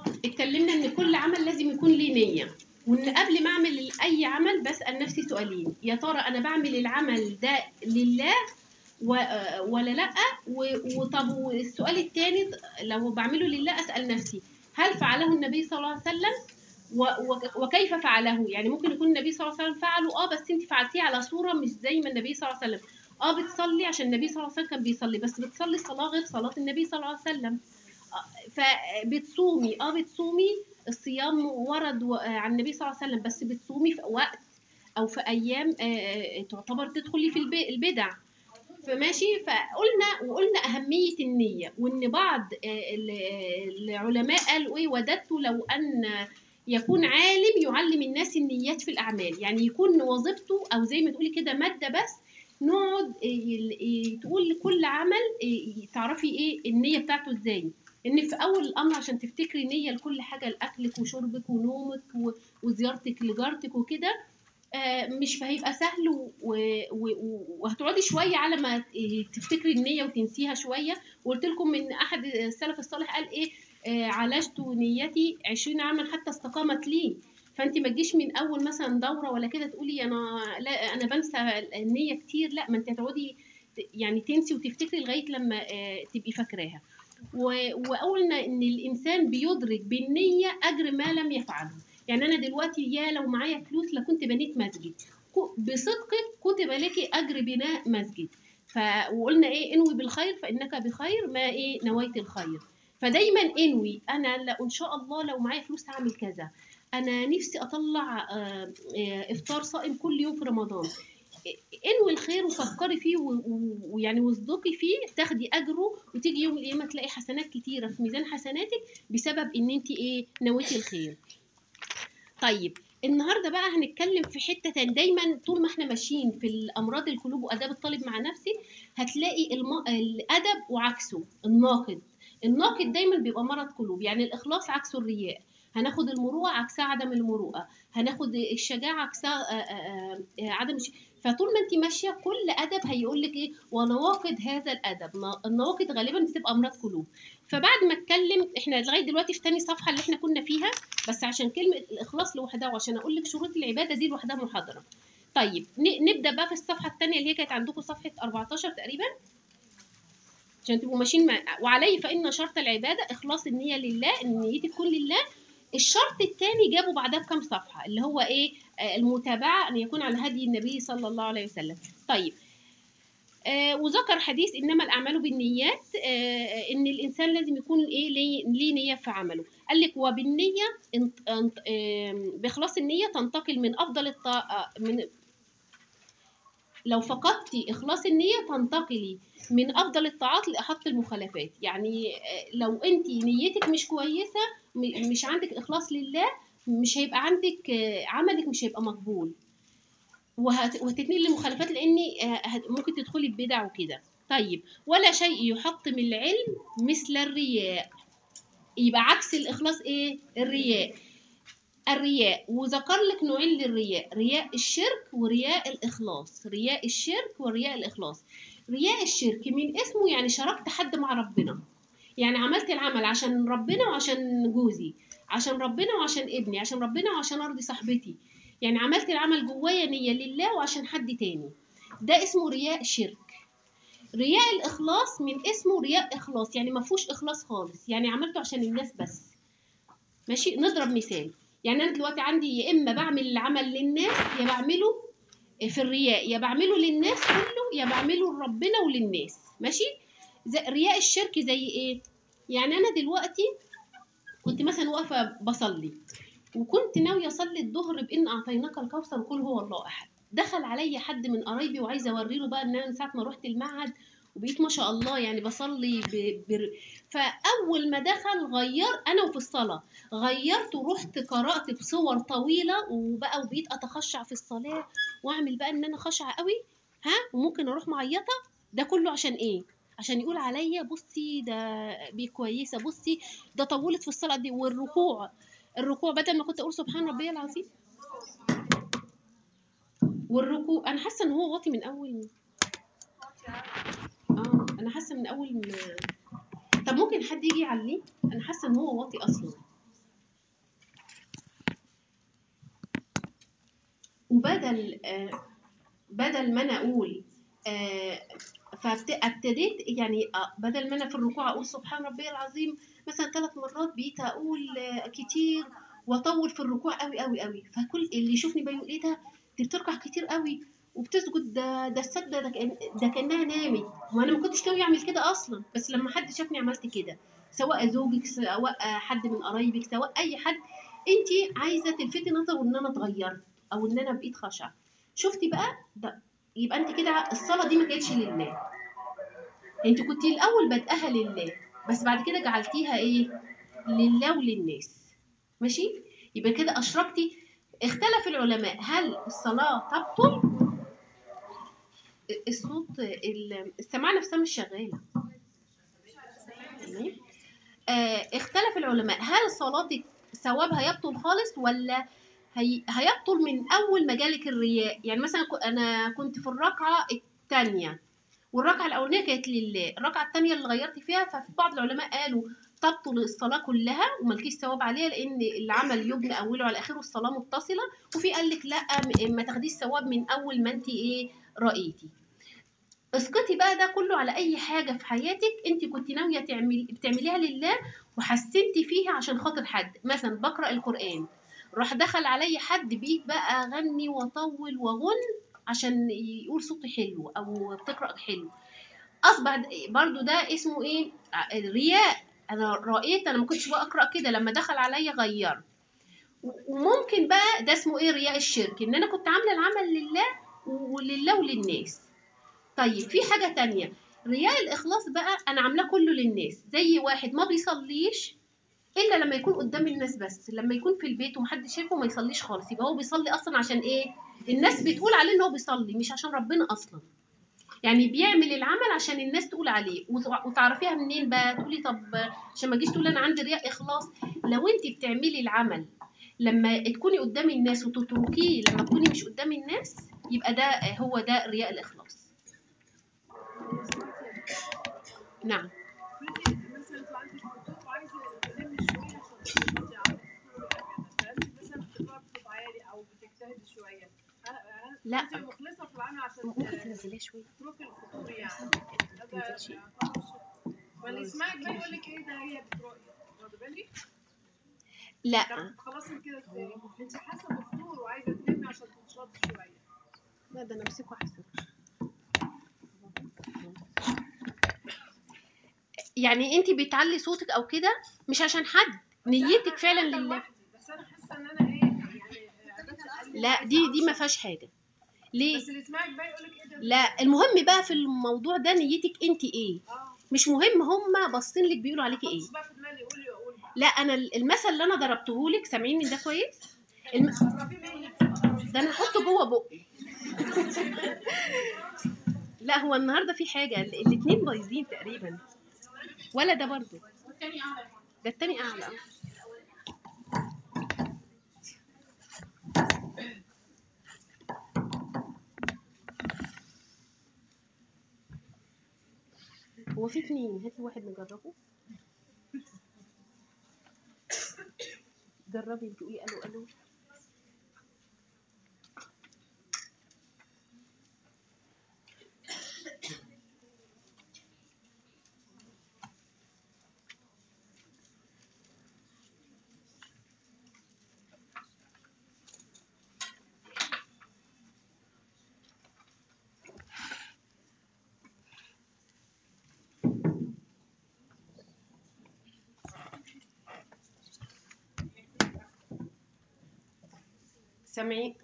اتكلمنا ان كل عمل لازم يكون ليه نيه وان قبل ما اعمل اي عمل بسال نفسي سؤالين يا ترى انا بعمل العمل ده لله و- آه، ولا لا و- وطب والسؤال الثاني لو بعمله لله اسال نفسي هل فعله النبي صلى الله عليه وسلم و- و- وكيف فعله يعني ممكن يكون النبي صلى الله عليه وسلم فعله اه بس انت فعلتيه على صوره مش زي ما النبي صلى الله عليه وسلم اه بتصلي عشان النبي صلى الله عليه وسلم كان بيصلي بس بتصلي صلاه غير صلاه النبي صلى الله عليه وسلم فبتصومي اه بتصومي الصيام ورد و- آه، عن النبي صلى الله عليه وسلم بس بتصومي في وقت او في ايام آه، آه، تعتبر تدخلي في الب- البدع فماشي فقلنا وقلنا اهميه النيه وان بعض آه، ال- العلماء قالوا ايه وددت لو ان يكون عالم يعلم الناس النيات في الاعمال يعني يكون وظيفته او زي ما تقولي كده ماده بس نقعد ي- ي- تقول لكل عمل ي- تعرفي ايه النيه بتاعته ازاي ان في اول الامر عشان تفتكري نيه لكل حاجه لاكلك وشربك ونومك و- وزيارتك لجارتك وكده آه، مش هيبقى سهل و- و- و- وهتقعدي شويه على ما تفتكري النيه وتنسيها شويه وقلت لكم من احد السلف الصالح قال ايه آه، عالجت نيتي 20 عاما حتى استقامت لي فانت ما تجيش من اول مثلا دوره ولا كده تقولي انا لا انا بنسى النيه كتير لا ما انت هتقعدي ت- يعني تنسي وتفتكري لغايه لما آه، تبقي فاكراها و- وقلنا ان الانسان بيدرك بالنيه اجر ما لم يفعله يعني انا دلوقتي يا لو معايا فلوس لكنت بنيت مسجد ك- بصدقك كتب لك اجر بناء مسجد ف وقلنا ايه انوي بالخير فانك بخير ما ايه نويت الخير فدايما انوي انا لا ان شاء الله لو معايا فلوس هعمل كذا انا نفسي اطلع آه، آه، افطار صائم كل يوم في رمضان انوي الخير وفكري فيه و- و- ويعني واصدقي فيه تاخدي اجره وتيجي يوم القيامه تلاقي حسنات كتيره في ميزان حسناتك بسبب ان انت ايه نويتي الخير طيب النهارده بقى هنتكلم في حته تاني دايما طول ما احنا ماشيين في الامراض القلوب واداب الطالب مع نفسه هتلاقي الم... الادب وعكسه الناقد الناقد دايما بيبقى مرض قلوب يعني الاخلاص عكسه الرياء هناخد المروءه عكسها عدم المروءه هناخد الشجاعه عكسها آه، آه، آه، عدم الش... فطول ما انت ماشيه كل ادب هيقول لك ايه ونواقض هذا الادب نا- النواقض غالبا بتبقى امراض قلوب فبعد ما اتكلم احنا لغايه دلوقتي في تاني صفحه اللي احنا كنا فيها بس عشان كلمة الإخلاص لوحدها وعشان أقول لك شروط العبادة دي لوحدها محاضرة. طيب ن- نبدأ بقى في الصفحة الثانية اللي هي كانت عندكم صفحة 14 تقريبا عشان تبقوا ماشيين مع وعليه فإن شرط العبادة إخلاص النية لله إن نيتي تكون لله. الشرط الثاني جابوا بعدها بكام صفحة اللي هو إيه؟ آه، المتابعة أن يكون على هدي النبي صلى الله عليه وسلم. طيب آه، وذكر حديث انما الاعمال بالنيات آه، ان الانسان لازم يكون ايه ليه ليه نيه في عمله قال لك وبالنيه انت- انت- آم، باخلاص النيه تنتقل من افضل الطاعه من لو فقدتي اخلاص النيه تنتقلي من افضل الطاعات لاحط المخالفات يعني آه، لو انت نيتك مش كويسه م- مش عندك اخلاص لله مش هيبقى عندك آه، عملك مش هيبقى مقبول وهت- وهتتنقل لمخالفات لان آه، هت- ممكن تدخلي في بدع وكده طيب ولا شيء يحطم العلم مثل الرياء يبقى عكس الاخلاص ايه الرياء الرياء وذكر لك نوعين للرياء رياء الشرك ورياء الاخلاص رياء الشرك ورياء الاخلاص رياء الشرك من اسمه يعني شاركت حد مع ربنا يعني عملت العمل عشان ربنا وعشان جوزي عشان ربنا وعشان ابني عشان ربنا وعشان ارضي صاحبتي يعني عملت العمل جوايا نية لله وعشان حد تاني ده اسمه رياء شرك رياء الاخلاص من اسمه رياء اخلاص يعني ما فيهوش اخلاص خالص يعني عملته عشان الناس بس ماشي نضرب مثال يعني انا دلوقتي عندي يا اما بعمل العمل للناس يا بعمله في الرياء يا بعمله للناس كله يا بعمله لربنا وللناس ماشي زي رياء الشرك زي ايه يعني انا دلوقتي كنت مثلا واقفه بصلي وكنت ناويه اصلي الظهر بان اعطيناك الكوثر قل هو الله احد دخل عليا حد من قرايبي وعايزه اوري له بقى ان انا من ساعه ما رحت المعهد وبقيت ما شاء الله يعني بصلي ب... ب... فاول ما دخل غير انا وفي الصلاه غيرت ورحت قرات بصور طويله وبقى وبقيت اتخشع في الصلاه واعمل بقى ان انا خاشعه قوي ها وممكن اروح معيطه ده كله عشان ايه عشان يقول عليا بصي ده بي كويسه بصي ده طولت في الصلاه دي والركوع الركوع بدل ما كنت اقول سبحان ربي العظيم والركوع انا حاسه ان هو واطي من اول اه انا حاسه من اول ما طب ممكن حد يجي يعليه انا حاسه ان هو واطي اصلا وبدل آه بدل ما انا اقول آه فابتديت يعني آه، بدل ما انا في الركوع اقول سبحان ربي العظيم مثلا ثلاث مرات بقيت اقول آه، كتير واطول في الركوع قوي قوي قوي فكل اللي يشوفني بيقول ايه ده دي بتركع كتير قوي وبتسجد ده ده السجده ده, كأن ده كانها نامت وانا ما كنتش ناوي اعمل كده اصلا بس لما حد شافني عملت كده سواء زوجك سواء حد من قرايبك سواء اي حد انت عايزه تلفتي نظره ان انا اتغيرت او ان انا بقيت خاشعه شفتي بقى ده يبقى انت كده الصلاه دي ما كانتش لله انت كنت الاول بادئها لله بس بعد كده جعلتيها ايه لله وللناس ماشي يبقى كده اشركتي اختلف العلماء هل الصلاه تبطل الصوت ال- السماعه نفسها مش شغاله تمام؟ آه، اختلف العلماء هل صلاتك ثوابها يبطل خالص ولا هي هيبطل من اول ما جالك الرياء يعني مثلا ك- انا كنت في الركعه الثانيه والركعه الاولانيه كانت لله الركعه الثانيه اللي غيرت فيها ففي بعض العلماء قالوا تبطل الصلاه كلها وملكيش ثواب عليها لان العمل يبنى اوله على اخره الصلاه متصله وفي قال لك لا م- ما تاخديش ثواب من اول ما انت ايه رايتي اسقطي بقى ده كله على اي حاجه في حياتك انت كنت ناويه تعمل بتعمليها لله وحسنتي فيها عشان خاطر حد مثلا بقرا القران راح دخل علي حد بيت بقى اغني واطول واغن عشان يقول صوتي حلو او بتقرا حلو اصبح برضو ده اسمه ايه ع- الرياء انا رأيت انا ما كنتش بقرا كده لما دخل عليا غيرت و- وممكن بقى ده اسمه ايه رياء الشرك ان انا كنت عامله العمل لله ولله وللناس طيب في حاجة تانية رياء الإخلاص بقى أنا عاملاه كله للناس زي واحد ما بيصليش إلا لما يكون قدام الناس بس لما يكون في البيت ومحدش شايفه ما يصليش خالص يبقى هو بيصلي أصلا عشان إيه الناس بتقول عليه إن هو بيصلي مش عشان ربنا أصلا يعني بيعمل العمل عشان الناس تقول عليه وتع- وتعرفيها منين بقى تقولي طب عشان ما تجيش تقولي انا عندي رياء اخلاص لو انت بتعملي العمل لما تكوني قدام الناس وتتركيه لما تكوني مش قدام الناس يبقى ده هو ده رياء الاخلاص نعم مثلا انتوا عندك خطوط وعايزه تلم شويه عشان تظبطي على الخطوط فانت مثلا بتقراي بصوت عالي او بتجتهدي شويه هل- هل لا. انت مخلصه في العمل عشان ممكن تنزليها شويه تتركي الخطوط يعني هذا تنزلش. يعتبر شيء. فاللي يسمعك بقى يقول لك ايه ده هي بترؤي واخده بالك؟ لا طب خلاص انت كده ازاي؟ انت حاسه بفتور وعايزه تلمي عشان تنشطي شويه لا ده انا امسكه احسن يعني انت بتعلي صوتك او كده مش عشان حد نيتك فعلا أنا لله لوحدي، بس انا حاسه ان انا ايه يعني عبادتي قلبي لا وعايزة دي دي ما أنشط. فيهاش حاجه ليه بس اللي يسمعك بقى يقول لك ايه ده لا المهم بقى في الموضوع ده نيتك انت ايه اه مش مهم هم باصين لك بيقولوا عليكي ايه خلاص بقى في دماغي قولي واقول بقى لا انا المثل اللي انا ضربته لك سامعين من ده كويس الم... قربي مني ده انا هحطه جوه بقي لا هو النهارده في حاجه ال- الاتنين بايظين تقريبا ولا ده برضو ده التاني اعلى اه هو في اتنين هاتي واحد نجربه جربي انت قولي الو الو سامعين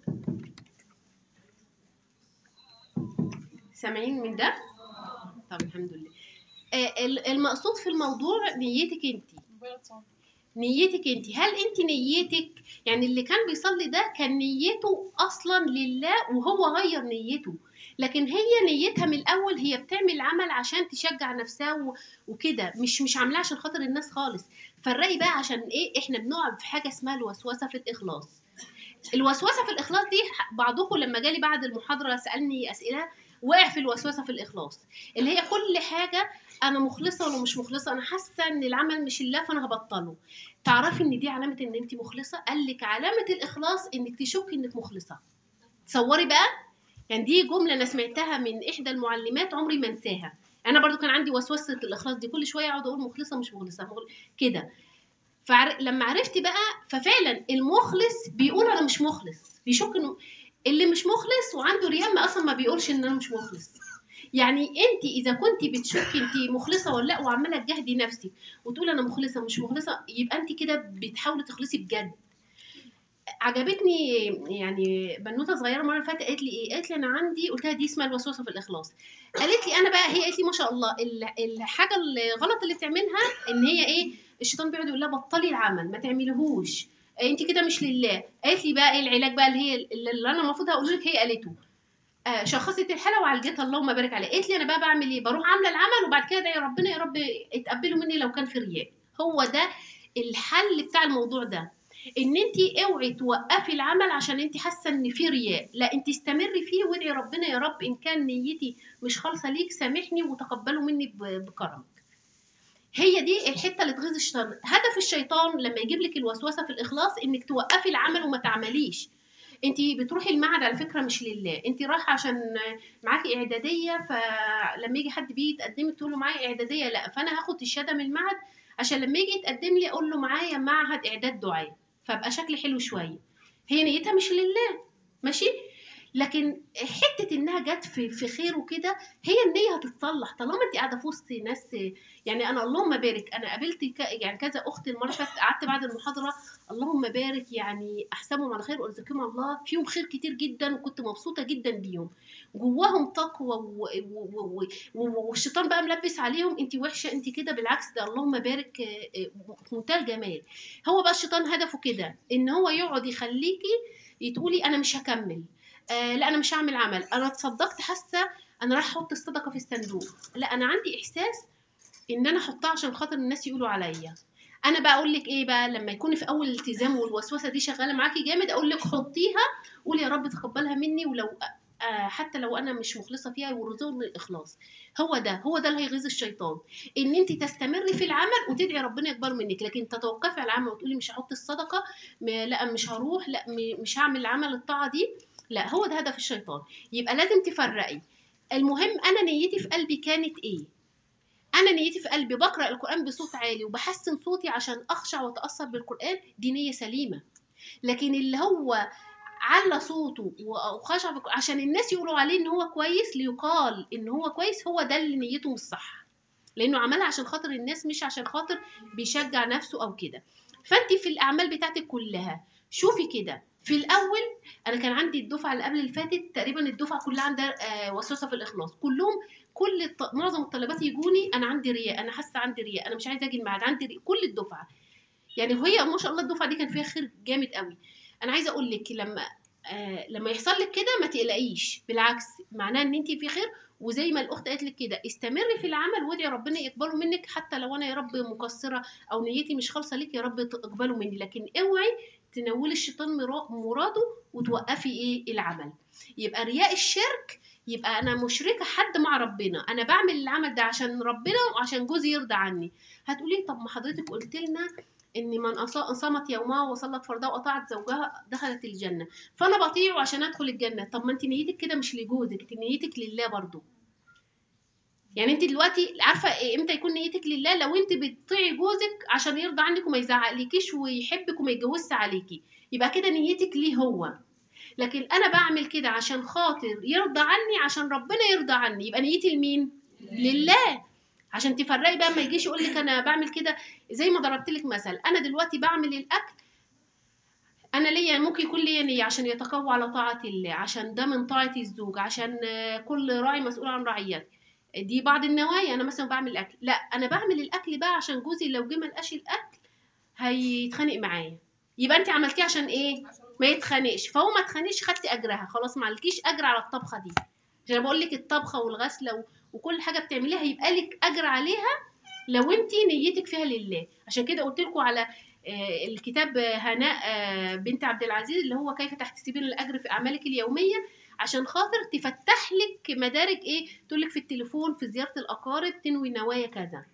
سامعين من ده طب الحمد لله آه، ال- المقصود في الموضوع نيتك انت نيتك انت هل انت نيتك يعني اللي كان بيصلي ده كان نيته اصلا لله وهو غير نيته لكن هي نيتها من الاول هي بتعمل عمل عشان تشجع نفسها و- وكده مش مش عاملاه عشان خاطر الناس خالص فالرأي بقى عشان ايه احنا بنقع في حاجه اسمها الوسوسه في الاخلاص الوسوسه في الاخلاص دي ح- بعضكم لما جالي بعد المحاضره سالني اسئله وقع في الوسوسه في الاخلاص اللي هي كل حاجه انا مخلصه ولا مش مخلصه انا حاسه ان العمل مش لله فانا هبطله تعرفي ان دي علامه ان انت مخلصه قال لك علامه الاخلاص انك تشكي انك مخلصه تصوري بقى يعني دي جمله انا سمعتها من احدى المعلمات عمري ما انساها انا برضو كان عندي وسوسه الاخلاص دي كل شويه اقعد اقول مخلصه مش مخلصه مخل... كده فلما عرفت بقى ففعلا المخلص بيقول انا مش مخلص بيشك انه اللي مش مخلص وعنده رياء ما اصلا ما بيقولش ان انا مش مخلص يعني انت اذا كنت بتشكي انت مخلصه ولا لا وعماله تجاهدي نفسك وتقول انا مخلصه مش مخلصه يبقى انت كده بتحاولي تخلصي بجد عجبتني يعني بنوته صغيره مره فاتت قالت لي ايه قالت لي انا عندي قلت لها دي اسمها الوسوسه في الاخلاص قالت لي انا بقى هي قالت لي ما شاء الله ال- الحاجه الغلط اللي بتعملها ان هي ايه الشيطان بيقعد يقول لها بطلي العمل ما تعمليهوش انت كده مش لله قالت لي بقى ايه العلاج بقى اللي هي اللي انا المفروض هقوله لك هي قالته آه شخصت الحاله وعالجتها اللهم بارك عليها قالت لي انا بقى بعمل ايه بروح عامله العمل وبعد كده ادعي ربنا يا رب اتقبلوا مني لو كان في رياء هو ده الحل بتاع الموضوع ده ان انت اوعي توقفي العمل عشان انت حاسه ان في رياء لا انت استمري فيه وادعي ربنا يا رب ان كان نيتي مش خالصه ليك سامحني وتقبلوا مني ب- بكرمك هي دي الحته اللي تغيظ الشيطان هدف الشيطان لما يجيب لك الوسوسه في الاخلاص انك توقفي العمل وما تعمليش انت بتروحي المعهد على فكره مش لله انت رايحه عشان معاكي اعداديه فلما يجي حد بيجي يتقدم تقول له معايا اعداديه لا فانا هاخد الشهاده من المعهد عشان لما يجي يتقدم لي اقول له معايا معهد اعداد دعاء فابقى شكلي حلو شويه هي نيتها مش لله ماشي لكن حته انها جت في في خير وكده هي النيه هتتصلح طالما انت قاعده في وسط ناس يعني انا اللهم بارك انا قابلت ك... يعني كذا اخت المره اللي فاتت قعدت بعد المحاضره اللهم بارك يعني احسبهم على خير وارزقهم الله فيهم خير كتير جدا وكنت مبسوطه جدا بيهم جواهم تقوى و... و... و... و... والشيطان بقى ملبس عليهم انت وحشه انت كده بالعكس ده اللهم بارك آه، آه، في منتهى الجمال هو بقى الشيطان هدفه كده ان هو يقعد يخليكي تقولي انا مش هكمل آه لا انا مش هعمل عمل انا اتصدقت حاسه انا راح احط الصدقه في الصندوق لا انا عندي احساس ان انا احطها عشان خاطر الناس يقولوا عليا انا بقى اقول لك ايه بقى لما يكوني في اول التزام والوسوسه دي شغاله معاكي جامد اقول لك حطيها قولي يا رب تقبلها مني ولو آه حتى لو انا مش مخلصه فيها وارزقني الاخلاص هو ده هو ده اللي هيغيظ الشيطان ان انت تستمري في العمل وتدعي ربنا يقبل منك لكن تتوقفي على العمل وتقولي مش هحط الصدقه م- لا مش هروح لا م- مش هعمل العمل الطاعه دي لا هو ده هدف الشيطان يبقى لازم تفرقي المهم انا نيتي في قلبي كانت ايه انا نيتي في قلبي بقرا القران بصوت عالي وبحسن صوتي عشان اخشع واتاثر بالقران دي نيه سليمه لكن اللي هو على صوته وخشع بالقرآن عشان الناس يقولوا عليه ان هو كويس ليقال ان هو كويس هو ده اللي نيته مش صح لانه عملها عشان خاطر الناس مش عشان خاطر بيشجع نفسه او كده فانت في الاعمال بتاعتك كلها شوفي كده في الاول انا كان عندي الدفعه اللي قبل اللي فاتت تقريبا الدفعه كلها عندها آه، وسوسه في الاخلاص كلهم كل الط... معظم الطالبات يجوني انا عندي رياء انا حاسه عندي رياء انا مش عايزه اجي الميعاد عندي رياء كل الدفعه يعني وهي ما شاء الله الدفعه دي كان فيها خير جامد قوي انا عايزه اقول لك لما آه لما يحصل لك كده ما تقلقيش بالعكس معناه ان انت في خير وزي ما الاخت قالت لك كده استمري في العمل وادعي ربنا يقبله منك حتى لو انا يا رب مقصره او نيتي مش خالصه ليك يا رب تقبله مني لكن اوعي تنولي الشيطان مرا- مراده وتوقفي ايه العمل يبقى رياء الشرك يبقى انا مشركه حد مع ربنا انا بعمل العمل ده عشان ربنا وعشان جوزي يرضى عني هتقولي طب ما حضرتك قلت لنا ان من أصا- صامت يومها وصلت فرضها وأطاعت زوجها دخلت الجنة فأنا بطيعه عشان أدخل الجنة طب ما أنت نيتك كده مش لجوزك أنت نيتك لله برضو يعني أنت دلوقتي عارفة إيه إمتى يكون نيتك لله لو أنت بتطيعي جوزك عشان يرضى عنك وما يزعقلكيش ويحبك وما يتجوزش عليكي يبقى كده نيتك ليه هو لكن أنا بعمل كده عشان خاطر يرضى عني عشان ربنا يرضى عني يبقى نيتي لمين؟ لله عشان تفرقي بقى ما يجيش يقول لك انا بعمل كده زي ما ضربت لك مثل انا دلوقتي بعمل الاكل انا ليا ممكن يكون ليا نيه عشان يتقوى على طاعه الله عشان ده من طاعه الزوج عشان آه، كل راعي مسؤول عن رعيته دي بعض النوايا انا مثلا بعمل الاكل لا انا بعمل الاكل بقى عشان جوزي لو جه ملقاش الاكل هيتخانق معايا يبقى انت عملتيه عشان ايه ما يتخانقش فهو ما اتخانقش خدتي اجرها خلاص ما عليكيش اجر على الطبخه دي عشان بقول لك الطبخه والغسله و- وكل حاجه بتعمليها هيبقى لك اجر عليها لو انت نيتك فيها لله عشان كده قلت لكم على آه، الكتاب آه، هناء آه، بنت عبد العزيز اللي هو كيف تحتسبين الاجر في اعمالك اليوميه عشان خاطر تفتح لك مدارك ايه تقول لك في التليفون في زياره الاقارب تنوي نوايا كذا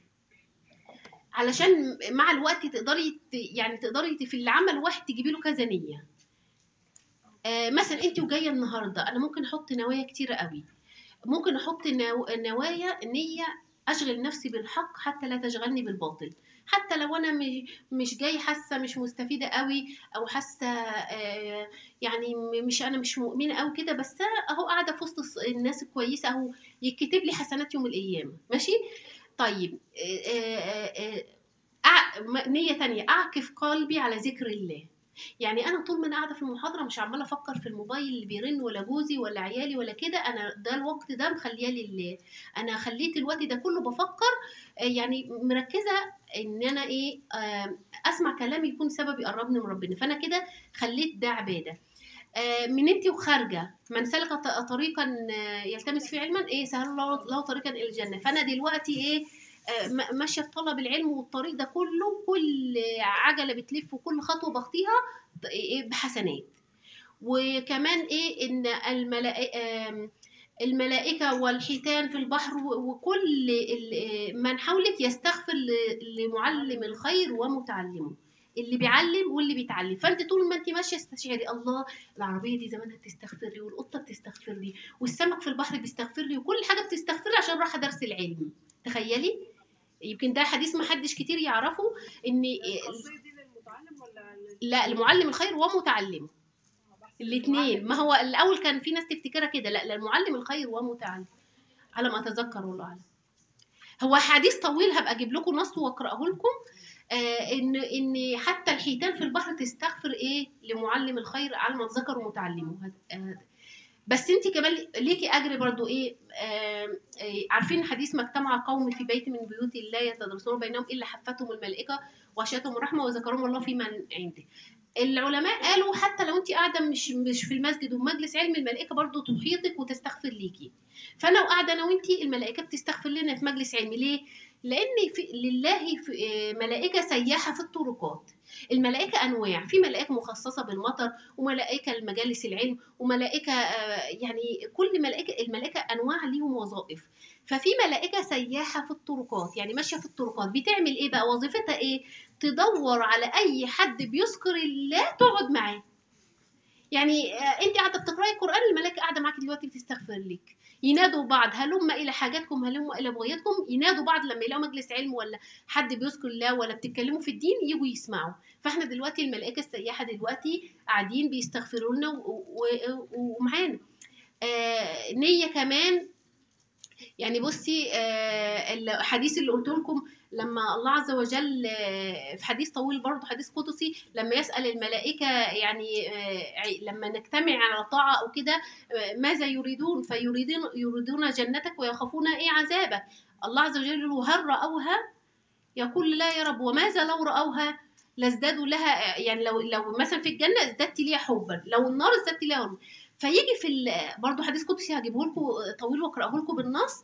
علشان مع الوقت تقدري ت- يعني تقدري ت- في العمل واحد تجيبي له كذا نيه آه مثلا انت وجايه النهارده انا ممكن احط نوايا كتيره قوي ممكن احط نو- نوايا نيه اشغل نفسي بالحق حتى لا تشغلني بالباطل حتى لو انا م- مش جاي حاسه مش مستفيده قوي او حاسه آه، يعني م- مش انا مش مؤمنه قوي كده بس اهو قاعده في وسط الص- الناس الكويسه اهو يتكتب لي حسنات يوم القيامه ماشي طيب آه، آه، آه، أع- م- نية تانية أعكف قلبي على ذكر الله يعني أنا طول ما أنا قاعدة في المحاضرة مش عمالة أفكر في الموبايل اللي بيرن ولا جوزي ولا عيالي ولا كده أنا ده الوقت ده مخليه لله أنا خليت الوقت ده كله بفكر آه، يعني مركزة إن أنا إيه آه، أسمع كلام يكون سبب يقربني من ربنا فأنا كده خليت ده عبادة آه، من انت وخارجه من سلك ط- طريقا آه، يلتمس فيه علما ايه سهل له له طريقا الى الجنه فانا دلوقتي ايه آه، م- ماشيه في طلب العلم والطريق ده كله كل عجله بتلف وكل خطوه بخطيها ط- ايه بحسنات وكمان ايه ان الملائكه الملائكة والحيتان في البحر و- وكل ال- من حولك يستغفر ل- لمعلم الخير ومتعلمه اللي بيعلم واللي بيتعلم فانت طول ما انت ماشيه استشعري الله العربيه دي زمانها بتستغفر لي والقطه بتستغفر لي والسمك في البحر بيستغفر لي وكل حاجه بتستغفر لي عشان رايحه درس العلم تخيلي يمكن ده حديث ما حدش كتير يعرفه ان الخاصية دي للمتعلم ولا لل- لا المعلم الخير ومتعلمه بحسب الاثنين المعلم ما هو الاول كان في ناس تفتكرها كده لا لا المعلم الخير ومتعلم على ما اتذكر والله اعلم هو حديث طويل هبقى اجيب لكم نص واقراه لكم آه ان ان حتى الحيتان في البحر تستغفر ايه لمعلم الخير على ما اتذكر ومتعلمه هت- آه بس انت كمان ليكي اجر برضو ايه آه آه عارفين حديث ما اجتمع قوم في بيت من بيوت الله يتدرسون بينهم الا حفتهم الملائكه واشيتهم الرحمه وذكرهم الله في من عنده العلماء قالوا حتى لو انت قاعده مش مش في المسجد ومجلس علم الملائكه برضو تحيطك وتستغفر ليكي فانا وقاعده انا وانت الملائكه بتستغفر لنا في مجلس علم ليه لان في لله في آه، ملائكه سياحه في الطرقات الملائكه انواع في ملائكه مخصصه بالمطر وملائكه لمجالس العلم وملائكه آه، يعني كل ملائكه الملائكه انواع ليهم وظائف ففي ملائكه سياحه في الطرقات يعني ماشيه في الطرقات بتعمل ايه بقى وظيفتها ايه تدور على اي حد بيذكر الله تقعد معاه يعني آه، انت قاعده بتقراي القران الملائكه قاعده معاكي دلوقتي بتستغفر لك ينادوا بعض هلم الى حاجاتكم هلم الى بغيتكم ينادوا بعض لما يلاقوا مجلس علم ولا حد بيذكر الله ولا بتتكلموا في الدين يجوا يسمعوا فاحنا دلوقتي الملائكه السياحه دلوقتي قاعدين بيستغفروا لنا و- و- ومعانا آه نيه كمان يعني بصي آه، الحديث اللي قلت لكم لما الله عز وجل آه، في حديث طويل برضه حديث قدسي لما يسأل الملائكة يعني آه، ع- لما نجتمع على طاعة أو كده آه، ماذا يريدون فيريدون يريدون جنتك ويخافون إيه عذابك الله عز وجل يقول هل رأوها يقول لا يا رب وماذا لو رأوها لازدادوا لها يعني لو لو مثلا في الجنة ازددت ليها حبا لو النار ازددت ليها حبا فيجي في ال- برضه حديث قدسي هجيبه لكم طويل واقراه لكم بالنص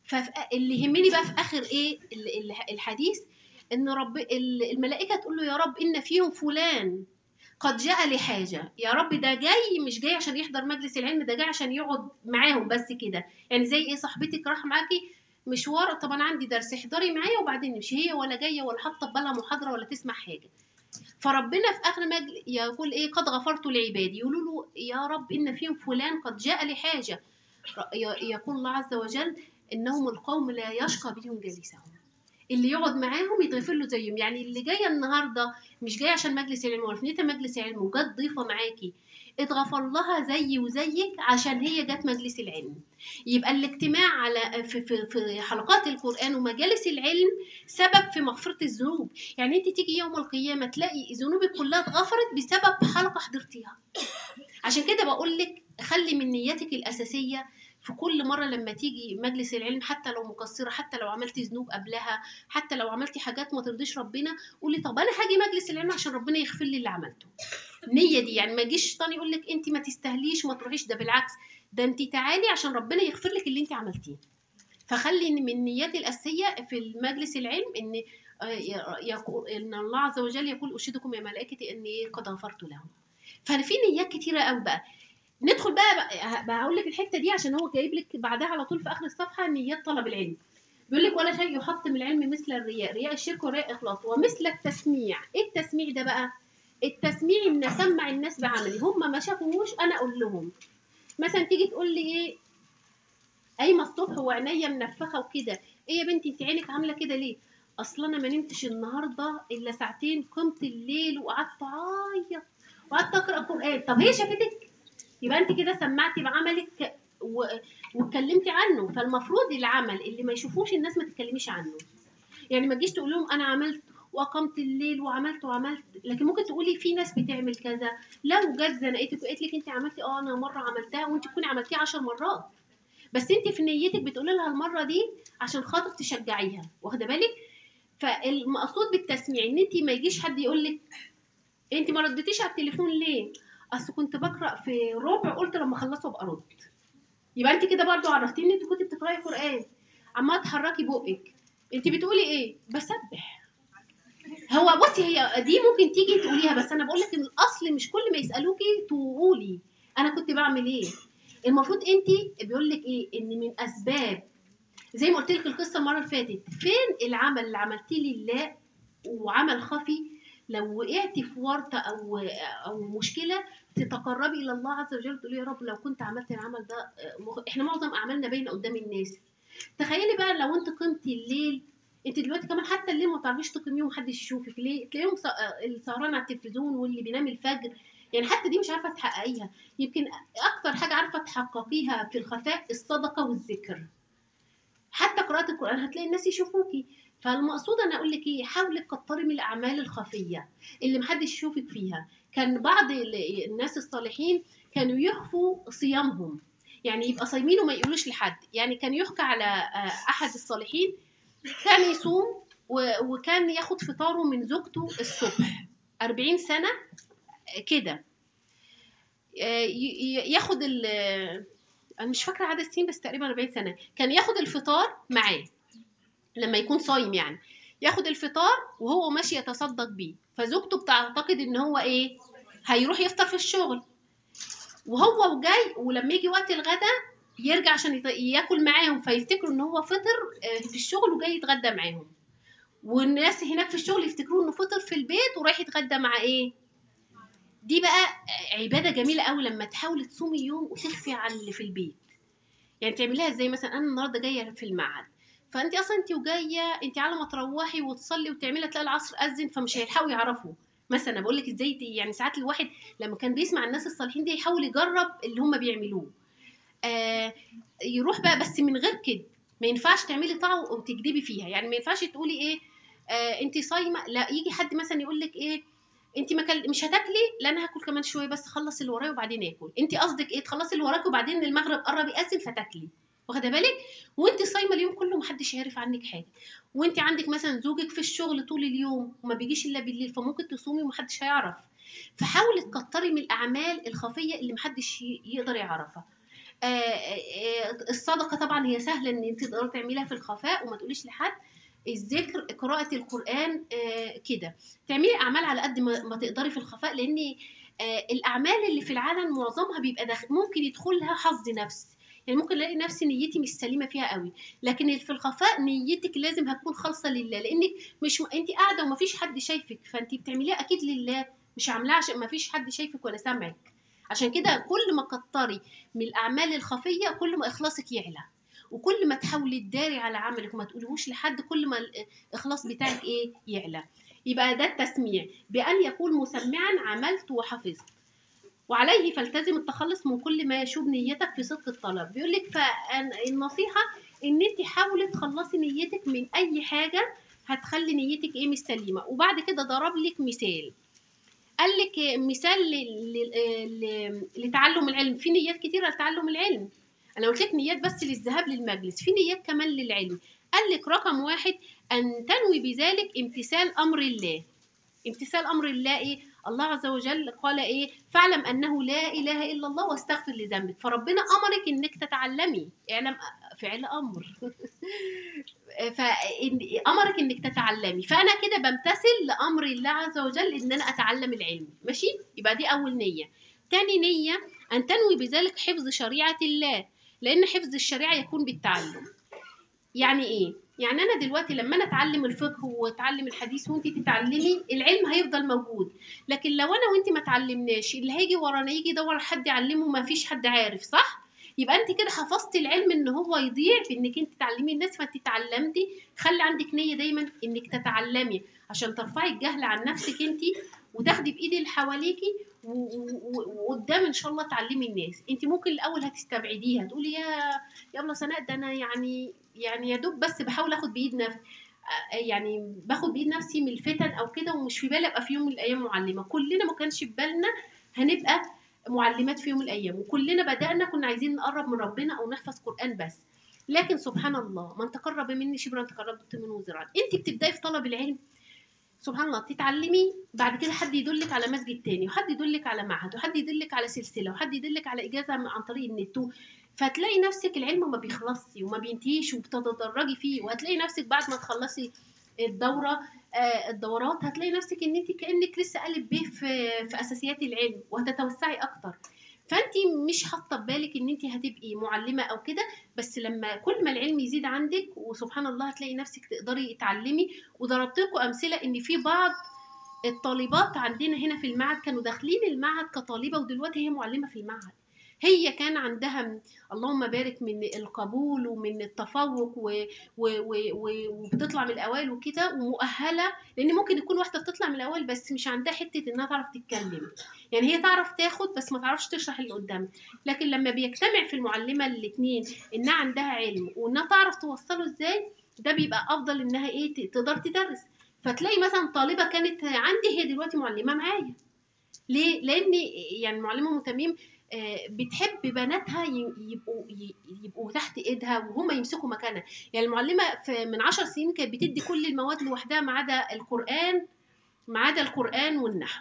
فاللي يهمني بقى في اخر ايه ال- ال- الحديث ان رب ال- الملائكه تقول له يا رب ان فيهم فلان قد جاء لحاجه يا رب ده جاي مش جاي عشان يحضر مجلس العلم ده جاي عشان يقعد معاهم بس كده يعني زي ايه صاحبتك راح معاكي مشوار طب انا عندي درس احضري معايا وبعدين نمشي هي ولا جايه ولا حاطه في بالها محاضره ولا تسمع حاجه فربنا في اخر مجل يقول ايه قد غفرت لعبادي يقولوا له يا رب ان فيهم فلان قد جاء لحاجه ي- يقول الله عز وجل انهم القوم لا يشقى بهم جليسهم اللي يقعد معاهم يتغفر له زيهم يعني اللي جايه النهارده مش جايه عشان مجلس علم ولا في نيتها مجلس علم وجت ضيفه معاكي اتغفر لها زي وزيك عشان هي جت مجلس العلم يبقى الاجتماع على في, في, في حلقات القرآن ومجالس العلم سبب في مغفرة الذنوب يعني انت تيجي يوم القيامة تلاقي ذنوبك كلها اتغفرت بسبب حلقة حضرتيها عشان كده بقول لك خلي من نيتك الأساسية في كل مرة لما تيجي مجلس العلم حتى لو مقصرة حتى لو عملتي ذنوب قبلها حتى لو عملتي حاجات ما ترضيش ربنا قولي طب أنا هاجي مجلس العلم عشان ربنا يغفر لي اللي عملته النية دي يعني ما يجيش الشيطان يقول لك انت ما تستاهليش ما تروحيش ده بالعكس ده انت تعالي عشان ربنا يغفر لك اللي انت عملتيه فخلي إن من نياتي الأساسية في المجلس العلم إن آه، يقول إن الله عز وجل يقول أشهدكم يا ملائكتي إني قد غفرت لهم ففي نيات كتيرة قوي بقى ندخل بقى, بقى, بقى هقول لك الحتة دي عشان هو جايب لك بعدها على طول في آخر الصفحة نيات طلب العلم بيقول لك ولا شيء يحطم العلم مثل الرياء رياء الشرك ورياء الإخلاص ومثل التسميع إيه التسميع ده بقى التسميع ان اسمع الناس بعملي هم ما شافوهوش انا اقول لهم مثلا تيجي تقول لي ايه قايمه الصبح وعينيا منفخه وكده ايه يا بنتي انت عينك عامله كده ليه اصل انا ما نمتش النهارده الا ساعتين قمت الليل وقعدت اعيط وقعدت اقرا قران طب هي شافتك يبقى انت كده سمعتي بعملك و... واتكلمتي عنه فالمفروض العمل اللي ما يشوفوش الناس ما تتكلميش عنه يعني ما تجيش تقول لهم انا عملت واقمت الليل وعملت وعملت لكن ممكن تقولي في ناس بتعمل كذا لو جت زنقتك وقالت لك انت عملتي اه انا مره عملتها وانت تكوني عملتيها 10 مرات بس انت في نيتك بتقولي لها المره دي عشان خاطر تشجعيها واخده بالك فالمقصود بالتسميع ان انت ما يجيش حد يقول لك انت ما ردتيش على التليفون ليه اصل كنت بقرا في ربع قلت لما اخلصه ابقى ارد يبقى انت كده برضو عرفتيني ان انت كنت بتقراي قران عماله تحركي بقك انت بتقولي ايه بسبح هو بصي هي دي ممكن تيجي تقوليها بس انا بقول لك ان الاصل مش كل ما يسالوكي تقولي انا كنت بعمل ايه المفروض انت بيقول لك ايه ان من اسباب زي ما قلت لك القصه المره اللي فاتت فين العمل اللي عملتيه لله وعمل خفي لو وقعتي في ورطه او او مشكله تتقربي الى الله عز وجل تقولي يا رب لو كنت عملت العمل ده آه، مخ- احنا معظم اعمالنا باينه قدام الناس تخيلي بقى لو انت قمتي الليل انت دلوقتي كمان حتى الليل ما تعرفيش تقيميه ومحدش يشوفك ليه تلاقيهم ص- آه، السهران على التلفزيون واللي بينام الفجر يعني حتى دي مش عارفه تحققيها يمكن اكتر حاجه عارفه تحققيها في الخفاء الصدقه والذكر حتى قراءة القرآن هتلاقي الناس يشوفوكي فالمقصود انا اقول لك ايه حاولي تكتري من الاعمال الخفيه اللي محدش يشوفك فيها كان بعض ال- الناس الصالحين كانوا يخفوا صيامهم يعني يبقى صايمين وما يقولوش لحد يعني كان يحكى على آه، احد الصالحين كان يصوم و- وكان ياخد فطاره من زوجته الصبح 40 سنه كده آه، ي- ي- ياخد ال انا مش فاكره عدد السنين بس تقريبا 40 سنه كان ياخد الفطار معاه لما يكون صايم يعني ياخد الفطار وهو ماشي يتصدق بيه فزوجته بتعتقد ان هو ايه هيروح يفطر في الشغل وهو وجاي ولما يجي وقت الغداء يرجع عشان يط- ياكل معاهم فيفتكروا ان هو فطر آه، في الشغل وجاي يتغدى معاهم والناس هناك في الشغل يفتكروا انه فطر في البيت ورايح يتغدى مع ايه دي بقى عباده جميله قوي لما تحاولي تصومي يوم وتخفي عن اللي في البيت يعني تعمليها ازاي مثلا انا النهارده جايه في المعهد فانت اصلا انت وجايه انت على ما تروحي وتصلي وتعملي تلاقي العصر اذن فمش هيلحقوا يعرفوا مثلا بقول لك ازاي ت- يعني ساعات الواحد لما كان بيسمع الناس الصالحين دي يحاول يجرب اللي هم بيعملوه آه يروح بقى بس من غير كده ما ينفعش تعملي طاعه وتكدبي فيها يعني ما ينفعش تقولي ايه آه انت صايمه لا يجي حد مثلا يقول لك ايه انت ما كل... مش هتاكلي لا انا هاكل كمان شويه بس خلص اللي ورايا وبعدين اكل انت قصدك ايه تخلصي اللي وراكي وبعدين المغرب قرب يأذن فتاكلي واخده بالك وانت صايمه اليوم كله محدش يعرف عنك حاجه وانت عندك مثلا زوجك في الشغل طول اليوم وما بيجيش الا بالليل فممكن تصومي ومحدش هيعرف فحاولي تكتري من الاعمال الخفيه اللي محدش ي- يقدر يعرفها آه، آه، الصدقه طبعا هي سهله ان انت تقدري تعمليها في الخفاء وما تقوليش لحد الذكر قراءة القرآن آه، كده تعملي أعمال على قد ما ما تقدري في الخفاء لأن آه، الأعمال اللي في العالم معظمها بيبقى داخل ممكن يدخلها حظ نفس يعني ممكن الاقي نفسي نيتي مش سليمه فيها قوي لكن اللي في الخفاء نيتك لازم هتكون خالصه لله لانك مش م... انت قاعده ومفيش حد شايفك فانت بتعمليها اكيد لله مش عاملاها عشان مفيش حد شايفك ولا سامعك عشان كده كل ما كتري من الاعمال الخفيه كل ما اخلاصك يعلى وكل ما تحاولي تداري على عملك وما تقولهوش لحد كل ما الاخلاص بتاعك ايه يعلى يبقى ده التسميع بان يقول مسمعا عملت وحفظت وعليه فالتزم التخلص من كل ما يشوب نيتك في صدق الطلب بيقول لك فالنصيحه ان انت حاولي تخلصي نيتك من اي حاجه هتخلي نيتك ايه مش سليمه وبعد كده ضرب لك مثال قال لك مثال ل- ل- ل- لتعلم العلم في نيات كتيره لتعلم العلم انا قلت لك نيات بس للذهاب للمجلس في نيات كمان للعلم قال لك رقم واحد ان تنوي بذلك امتثال امر الله امتثال امر الله ايه الله عز وجل قال ايه فاعلم انه لا اله الا الله واستغفر لذنبك فربنا امرك انك تتعلمي اعلم فعل امر فامرك انك تتعلمي فانا كده بمتثل لامر الله عز وجل ان انا اتعلم العلم ماشي يبقى دي اول نيه تاني نيه ان تنوي بذلك حفظ شريعه الله لان حفظ الشريعه يكون بالتعلم يعني ايه يعني انا دلوقتي لما انا اتعلم الفقه واتعلم الحديث وانت تتعلمي العلم هيفضل موجود لكن لو انا وانت ما اتعلمناش اللي هيجي ورانا يجي يدور حد يعلمه ما فيش حد عارف صح يبقى انت كده حفظتي العلم ان هو يضيع في انك انت تعلمي الناس فانت اتعلمتي خلي عندك نيه دايما انك تتعلمي عشان ترفعي الجهل عن نفسك انت وتاخدي بايد اللي حواليكي و- و- و- وقدام ان شاء الله تعلمي الناس انت ممكن الاول هتستبعديها تقولي يا يلا سناء ده انا يعني يعني يا دوب بس بحاول اخد بايد نفسي يعني باخد بايد نفسي من الفتن او كده ومش في بالي ابقى في يوم من الايام معلمه كلنا ما كانش في بالنا هنبقى معلمات في يوم من الايام وكلنا بدانا كنا عايزين نقرب من ربنا او نحفظ قران بس لكن سبحان الله من تقرب مني شبرا تقربت منه ذراعا انت بتبداي في طلب العلم سبحان الله تتعلمي بعد كده حد يدلك على مسجد تاني وحد يدلك على معهد وحد يدلك على سلسله وحد يدلك على اجازه عن طريق النت فتلاقي نفسك العلم ما بيخلصش وما بينتهيش وبتتدرجي فيه وهتلاقي نفسك بعد ما تخلصي الدوره آه، الدورات هتلاقي نفسك ان انت كانك لسه قالب به في في اساسيات العلم وهتتوسعي اكتر فانت مش حاطه في بالك ان انت هتبقي معلمه او كده بس لما كل ما العلم يزيد عندك وسبحان الله هتلاقي نفسك تقدري تعلمي وضربت لكم امثله ان في بعض الطالبات عندنا هنا في المعهد كانوا داخلين المعهد كطالبه ودلوقتي هي معلمه في المعهد هي كان عندها م- اللهم بارك من القبول ومن التفوق و... و... و... و... وبتطلع من الاوائل وكده ومؤهله لان ممكن يكون واحده بتطلع من الاوائل بس مش عندها حته انها تعرف تتكلم يعني هي تعرف تاخد بس ما تعرفش تشرح اللي قدامها لكن لما بيجتمع في المعلمه الاثنين انها عندها علم وانها تعرف توصله ازاي ده بيبقى افضل انها ايه ت- تقدر تدرس فتلاقي مثلا طالبه كانت عندي هي دلوقتي معلمه معايا ليه لان يعني المعلمه ام تميم آه، بتحب بناتها ي- يبقوا ي- يبقوا تحت ايدها وهم يمسكوا مكانها يعني المعلمه في من عشر سنين كانت بتدي كل المواد لوحدها ما عدا القران ما عدا القران والنحو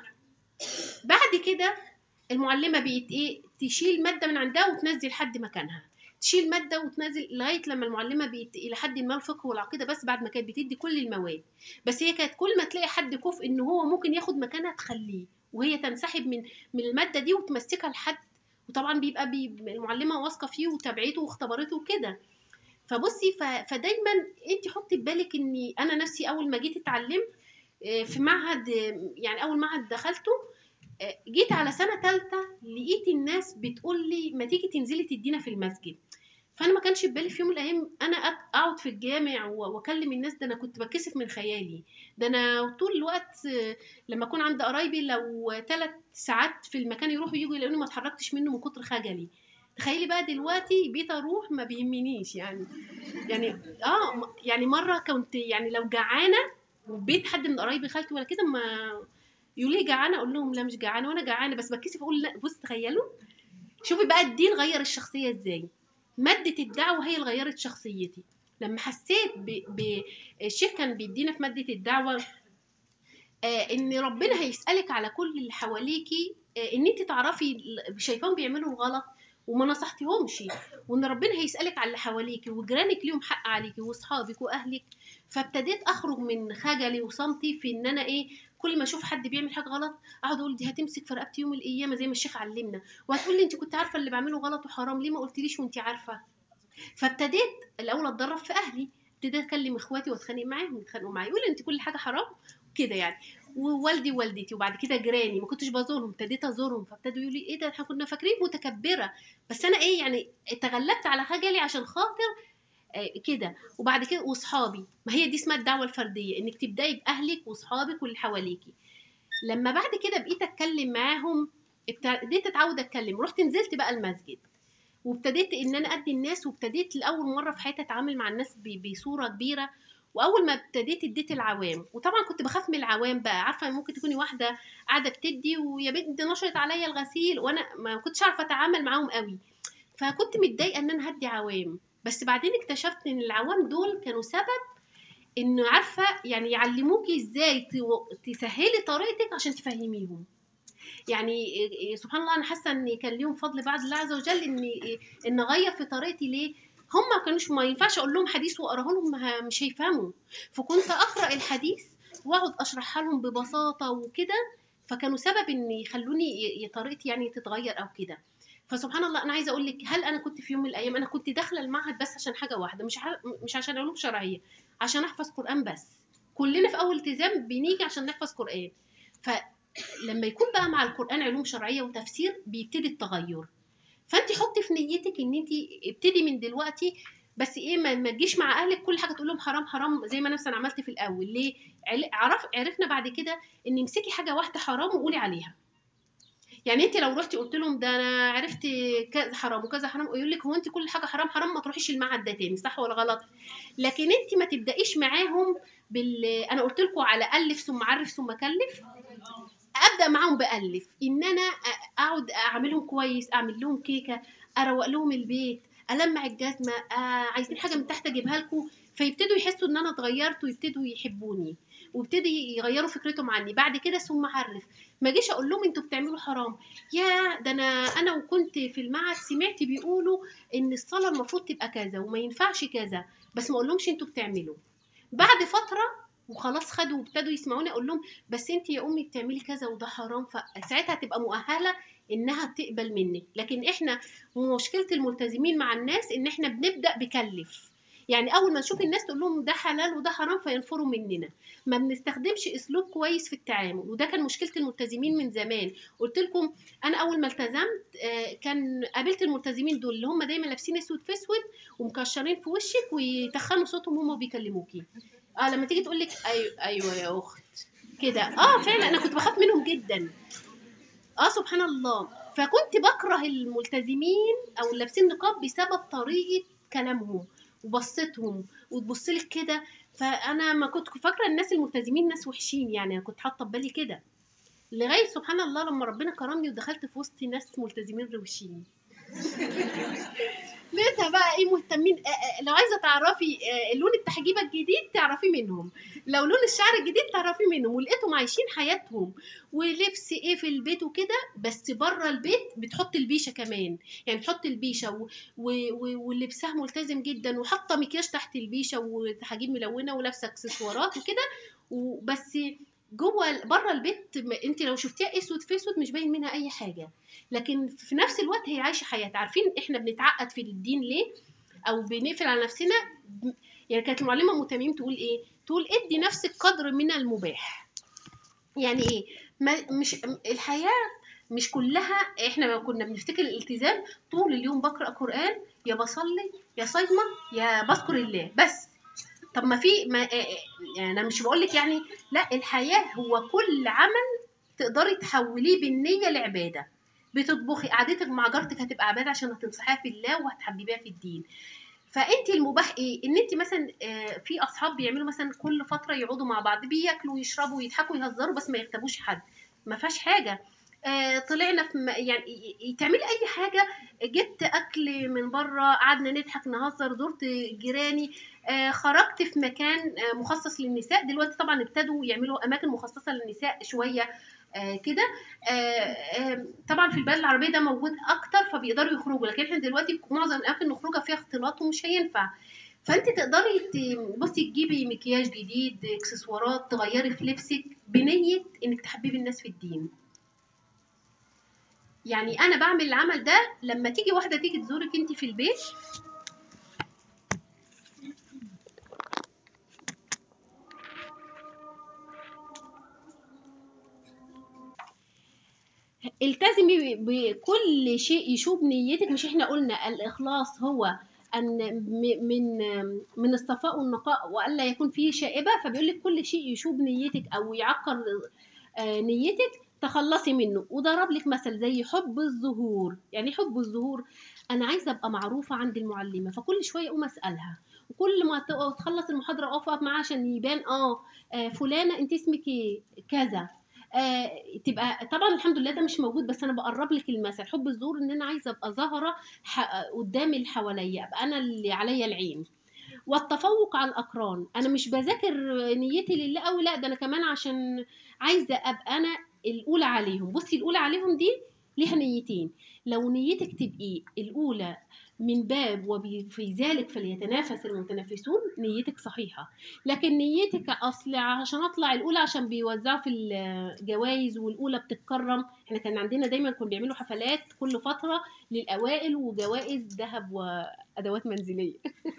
بعد كده المعلمه بقت ايه تشيل ماده من عندها وتنزل حد مكانها تشيل ماده وتنزل لغايه لما المعلمه بقت الى حد ما الفقه والعقيده بس بعد ما كانت بتدي كل المواد بس هي كانت كل ما تلاقي حد كفء ان هو ممكن ياخد مكانها تخليه وهي تنسحب من من الماده دي وتمسكها لحد وطبعا بيبقى بي المعلمه واثقه فيه وتابعته واختبرته وكده فبصي ف... فدايما انت حطي في بالك اني انا نفسي اول ما جيت اتعلمت آه، في معهد آه، يعني اول معهد دخلته آه، جيت على سنه ثالثه لقيت الناس بتقول لي ما تيجي تنزلي تدينا في المسجد فانا ما كانش في بالي في يوم من الايام انا أت- اقعد في الجامع و- واكلم الناس ده انا كنت بتكسف من خيالي ده انا طول الوقت آه، لما اكون عند قرايبي لو ثلاث ساعات في المكان يروحوا يجوا يلاقوني ما اتحركتش منه من كتر خجلي تخيلي بقى دلوقتي بيت اروح ما بيهمنيش يعني يعني اه م- يعني مره كنت يعني لو جعانه وبيت حد من قرايبي خالتي ولا كده ما يقولوا لي جعانه اقول لهم لا مش جعانه وانا جعانه بس بتكسف اقول لا بص تخيلوا شوفي بقى الدين غير الشخصيه ازاي ماده الدعوه هي اللي غيرت شخصيتي لما حسيت ب... ب... الشيخ كان بيدينا في ماده الدعوه آه ان ربنا هيسالك على كل اللي حواليكي آه ان انت تعرفي ال- شايفاهم بيعملوا الغلط وما نصحتيهمش وان ربنا هيسالك على اللي حواليكي وجيرانك ليهم حق عليكي واصحابك واهلك فابتديت اخرج من خجلي وصمتي في ان انا ايه كل ما اشوف حد بيعمل حاجه غلط اقعد اقول دي هتمسك في رقبتي يوم القيامه زي ما الشيخ علمنا وهتقول لي انت كنت عارفه اللي بعمله غلط وحرام ليه ما قلتليش وانت عارفه فابتديت الاول اتدرب في اهلي ابتديت اكلم اخواتي واتخانق معاهم يتخانقوا معايا يقولوا انت كل حاجه حرام كده يعني ووالدي ووالدتي وبعد كده جيراني ما كنتش بزورهم ابتديت ازورهم فابتدوا يقولوا لي ايه ده احنا كنا فاكرين متكبره بس انا ايه يعني تغلبت على خجلي عشان خاطر آه، كده وبعد كده واصحابي ما هي دي اسمها الدعوه الفرديه انك تبداي باهلك واصحابك واللي حواليكي لما بعد كده بقيت اتكلم معاهم ابتديت اتعود اتكلم رحت نزلت بقى المسجد وابتديت ان انا ادي الناس وابتديت لاول مره في حياتي اتعامل مع الناس ب- بصوره كبيره واول ما ابتديت اديت العوام وطبعا كنت بخاف من العوام بقى عارفه ممكن تكوني واحده قاعده بتدي ويا بنت نشرت عليا الغسيل وانا ما كنتش عارفه اتعامل معاهم قوي فكنت متضايقه ان انا هدي عوام بس بعدين اكتشفت ان العوام دول كانوا سبب انه عارفه يعني يعلموكي ازاي تو- تسهلي طريقتك عشان تفهميهم يعني إيه- إيه سبحان الله انا حاسه ان كان ليهم فضل بعد الله عز وجل ان إيه ان اغير في طريقتي ليه هم ما كانوش ما ينفعش اقول لهم حديث واقراه لهم ما- مش هيفهموا فكنت اقرا الحديث واقعد اشرحها لهم ببساطه وكده فكانوا سبب ان يخلوني ي- ي- طريقتي يعني تتغير او كده فسبحان الله انا عايزه اقول لك هل انا كنت في يوم من الايام انا كنت داخله المعهد بس عشان حاجه واحده مش ح... مش عشان علوم شرعيه عشان احفظ قران بس كلنا في اول التزام بنيجي عشان نحفظ قران فلما يكون بقى مع القران علوم شرعيه وتفسير بيبتدي التغير فانت حطي في نيتك ان انت ابتدي من دلوقتي بس ايه ما ما تجيش مع اهلك كل حاجه تقول لهم حرام حرام زي ما انا مثلا عملت في الاول ليه عل- عرف عرفنا بعد كده ان امسكي حاجه واحده حرام وقولي عليها يعني انت لو رحتي قلت لهم ده انا عرفت كذا حرام وكذا حرام يقول لك هو انت كل حاجه حرام حرام ما تروحيش المعهد ده تاني صح ولا غلط لكن انت ما تبدايش معاهم بال انا قلت لكم على الف ثم عرف ثم كلف ابدا معاهم بالف ان انا أ- اقعد اعملهم كويس اعمل لهم كيكه اروق لهم البيت المع الجزمه آه عايزين حاجه من تحت اجيبها لكم فيبتدوا يحسوا ان انا اتغيرت ويبتدوا يحبوني ويبتدي يغيروا فكرتهم عني بعد كده ثم عرف ما جيش اقول لهم انتوا بتعملوا حرام يا ده انا انا وكنت في المعهد سمعت بيقولوا ان الصلاه المفروض تبقى كذا وما ينفعش كذا بس ما اقولهمش انتوا بتعملوا بعد فتره وخلاص خدوا وابتدوا يسمعوني اقول لهم بس انت يا امي بتعملي كذا وده حرام فساعتها تبقى مؤهله انها تقبل منك لكن احنا مشكله الملتزمين مع الناس ان احنا بنبدا بكلف يعني اول ما نشوف الناس تقول لهم ده حلال وده حرام فينفروا مننا ما بنستخدمش اسلوب كويس في التعامل وده كان مشكله الملتزمين من زمان قلت لكم انا اول ما التزمت آه، كان قابلت الملتزمين دول اللي هم دايما لابسين اسود في اسود ومكشرين في وشك ويتخنوا صوتهم هم بيكلموكي اه لما تيجي تقول لك ايوه ايوه يا اخت كده اه فعلا انا كنت بخاف منهم جدا اه سبحان الله فكنت بكره الملتزمين او اللي لابسين نقاب بسبب طريقه كلامهم وبصتهم وتبص لك كده فانا ما كنت فاكره الناس الملتزمين ناس وحشين يعني انا كنت حاطه في بالي كده لغايه سبحان الله لما ربنا كرمني ودخلت في وسط ناس ملتزمين روشين لقيتها بقى ايه مهتمين آه، آه، لو عايزه تعرفي آه، لون التحجيبه الجديد تعرفي منهم لو لون الشعر الجديد تعرفي منهم ولقيتهم عايشين حياتهم ولبس ايه في البيت وكده بس بره البيت بتحط البيشه كمان يعني بتحط البيشه و... و... و... ولبسها ملتزم جدا وحاطه مكياج تحت البيشه وتحاجيب ملونه ولابسه اكسسوارات وكده وبس جوه بره البيت م- انت لو شفتيها اسود في اسود مش باين منها اي حاجه لكن في نفس الوقت هي عايشه حياتها عارفين احنا بنتعقد في الدين ليه او بنقفل على نفسنا ب- يعني كانت المعلمه ام تميم تقول ايه تقول ادي نفسك قدر من المباح يعني ايه ما مش الحياه مش كلها احنا كنا بنفتكر الالتزام طول اليوم بقرا قران يا بصلي يا صايمه يا بذكر الله بس طب ما في ما آه، آه، يعني انا مش بقول لك يعني لا الحياه هو كل عمل تقدري تحوليه بالنيه لعباده بتطبخي قعدتك مع جارتك هتبقى عباده عشان هتنصحيها في الله وهتحببيها في الدين فانت المباح ايه ان انت مثلا آه، في اصحاب بيعملوا مثلا كل فتره يقعدوا مع بعض بياكلوا ويشربوا ويضحكوا ويهزروا بس ما يغتابوش حد ما فيهاش حاجه آه، طلعنا في م- يعني ي- ي- تعملي اي حاجه جبت اكل من بره قعدنا نضحك نهزر زرت جيراني آه، خرجت في مكان آه، مخصص للنساء دلوقتي طبعا ابتدوا يعملوا اماكن مخصصه للنساء شويه آه، كده آه، آه، طبعا في البلاد العربيه ده موجود اكتر فبيقدروا يخرجوا لكن احنا دلوقتي معظم الاماكن نخرجها فيها اختلاط ومش هينفع فانت تقدري ت- بصي تجيبي مكياج جديد اكسسوارات تغيري في لبسك بنيه انك تحببي الناس في الدين يعني انا بعمل العمل ده لما تيجي واحده تيجي تزورك انت في البيت التزمي ب- بكل شيء يشوب نيتك مش احنا قلنا الإخلاص هو أن م- من من الصفاء والنقاء وألا يكون فيه شائبة فبيقول لك كل شيء يشوب نيتك أو يعكر آه، نيتك تخلصي منه وضرب لك مثل زي حب الظهور يعني حب الظهور أنا عايزة أبقى معروفة عند المعلمة فكل شوية أقوم أسألها وكل ما ت- تخلص المحاضرة أقف معاها عشان يبان آه آه، فلانة أنت اسمك إيه كذا آه، تبقى طبعا الحمد لله ده مش موجود بس انا بقرب لك المثل حب الظهور ان انا عايزه ابقى ظاهره ح- قدام اللي حواليا ابقى انا اللي عليا العين والتفوق على الاقران انا مش بذاكر نيتي لله قوي لا ده انا كمان عشان عايزه ابقى انا الاولى عليهم بصي الاولى عليهم دي ليها نيتين لو نيتك تبقي الاولى من باب وفي ذلك فليتنافس المتنافسون نيتك صحيحة لكن نيتك أصل عشان أطلع الأولى عشان بيوزعوا في الجوائز والأولى بتتكرم احنا كان عندنا دايما كانوا بيعملوا حفلات كل فترة للأوائل وجوائز ذهب وأدوات منزلية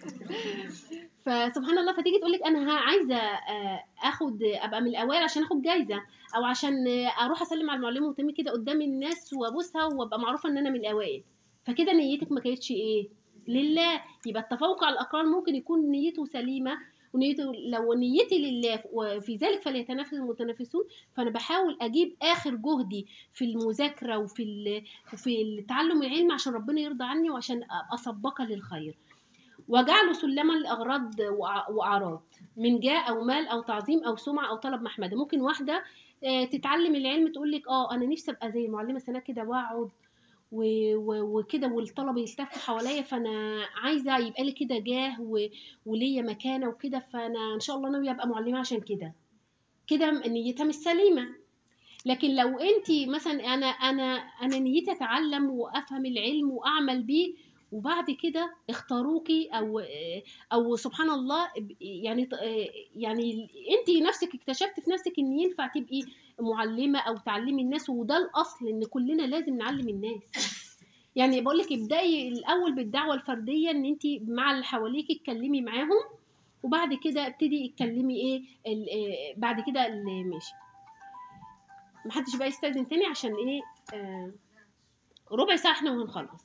فسبحان الله فتيجي تقول لك انا ها- عايزه آه، اخد ابقى من الاوائل عشان اخد جايزه او عشان آه، اروح اسلم على المعلمه وتمي كده قدام الناس وابوسها وابقى معروفه ان انا من الاوائل فكده نيتك ما كانتش ايه لله يبقى التفوق على الاقران ممكن يكون نيته سليمه ونيته لو نيتي لله وفي ذلك فليتنافس المتنافسون فانا بحاول اجيب اخر جهدي في المذاكره وفي ال- وفي تعلم العلم عشان ربنا يرضى عني وعشان ابقى سباقه للخير وجعله سلما لأغراض وأع- وأعراض من جاه أو مال أو تعظيم أو سمعة أو طلب محمدة ممكن واحدة آه، تتعلم العلم تقول لك اه انا نفسي ابقى زي المعلمه سناء كده واقعد و- و- وكده والطلبه يلتفوا حواليا فانا عايزه يبقى لي كده جاه و- وليا مكانه وكده فانا ان شاء الله ناويه ابقى معلمه عشان كده كده نيتها مش سليمه لكن لو انت مثلا انا انا انا نيتي اتعلم وافهم العلم واعمل بيه وبعد كده اختاروكي او او سبحان الله يعني يعني انت نفسك اكتشفت في نفسك ان ينفع تبقي معلمه او تعلمي الناس وده الاصل ان كلنا لازم نعلم الناس يعني بقول لك ابداي الاول بالدعوه الفرديه ان انت مع اللي حواليك اتكلمي معاهم وبعد كده ابتدي اتكلمي ايه ال- إيه بعد كده اللي ماشي محدش بقى يستأذن تاني عشان ايه آه ربع ساعة احنا وهنخلص